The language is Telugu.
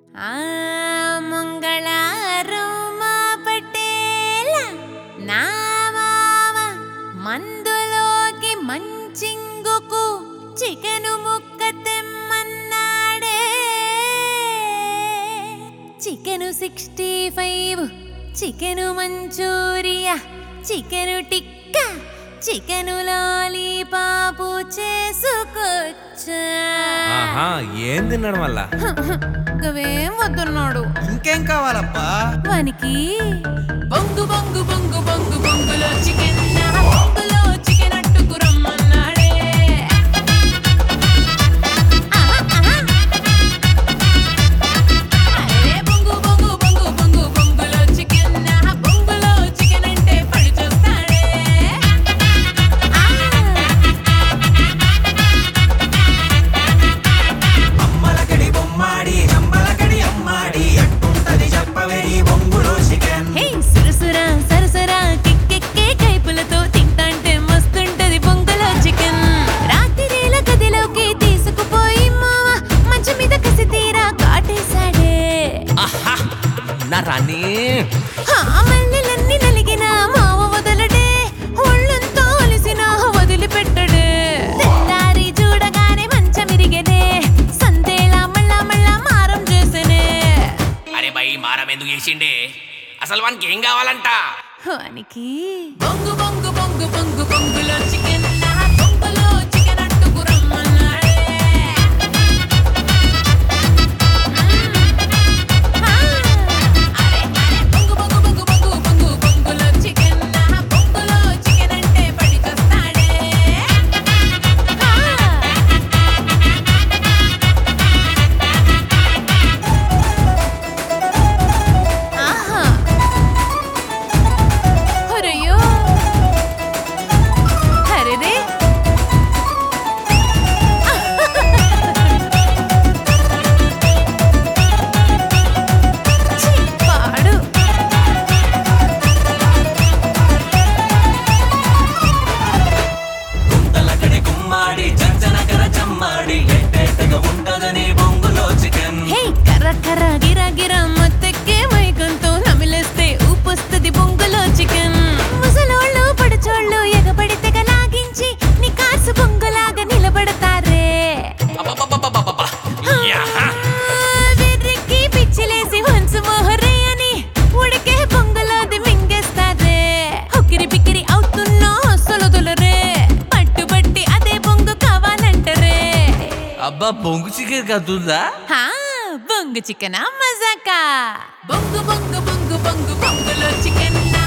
ఆ మంగళారం మా పటేల నా మామ మందులోకి మంచింగుకు చికెను ముక్క తెమ్మన్నాడే chicken sixty five chicken manchurian chicken tikka chicken lollipop చేసుకొచ్చా ఆహా ఏం తిన్నాడు మళ్ళా గవేం వద్దున్నాడు ఇంకేం కావాలప్పా వానికి బొంగు బొంగు బొంగు బొంగు బొంగులో చికెన్ బొంగులో చికెన్ అట్టుకు రమ్మన్నాడే ఆహా, ఆహా. అరే బొంగు బొంగు బొంగు బొంగు బొంగులో చికెన్ బొంగులో చికెన్ అంటే పడి చూస్తాడే ఆ. అమ్మలకడి బొమ్మాడి అమ్మలకడి అమ్మాడి ఎట్టుంటది చెప్పవే ఈ బొంగులో చికెన్ హే సురసురా సరసరా కిక్కెక్కే కైపులతో తింటాంటే మస్తుంటది బొంగులో చికెన్ రాత్రిరేల గదిలోకి తీసుకుపోయి మావ మంచం మీద కసి తీరా కాటేశాడే ఆహా నా రాణి హా మల్లెలన్నీ నలిగిన మావ వదలడే ఒళ్ళంతా అలిసిన వదిలిపెట్టడే తెల్లారి చూడగానే మంచమిరిగెనే సందేలా మళ్ళా మళ్ళా మారం చేసనే అరే భయ్ మారం ఎందుకు చేసిండే అసలు వానికి ఏం కావాలంట వానికి బొంగు బొంగు బొంగు బొంగు బొంగులో చికెన్ బొంగులో చికెన్ అట్టుకు రమ్మన్నాడే అరే అరే బొంగు బొంగు బొంగు బొంగు బొంగు బొంగులో చికెన్ బొంగులో చికెన్ అంటే పడి చస్తాడే ఆహా అరయ్యో అరేదే ఛీ, పాడు గుంతలకడి గుమ్మాడి జంజనకర జమ్మాడి ఎట్టేటగా ఉంటదని బొంగులో చికెన్ హే కర్ర కర్ర గిరా గిరా మొత్తెక్కే మైకంతో నమిలేస్తే ఊపొస్తుంది బొంగులో చికెన్ ముసలోళ్ళు పడుచోళ్ళు ఎగబడి తెగ లాగించి నీ కాసు బొంగులాగా నిలబడతారే అబ్బబ్బబ్బబ్బబ్బబ్బ. యాహా. వెర్రికి పిచ్చిలేసి హంసు మోహరే అని ఉడికే బొంగులోది మింగేస్తారే ఉక్కిరి బిక్కిరి అవుతున్నా సొలదులరే పట్టుబట్టి అదే బొంగు కావాలంటరే అబ్బా బొంగు చికెన్ కదుందా హా బొంగు చికెన్ మజాకా బొంగు బొంగు బొంగు బొంగు బొంగులో చికెన్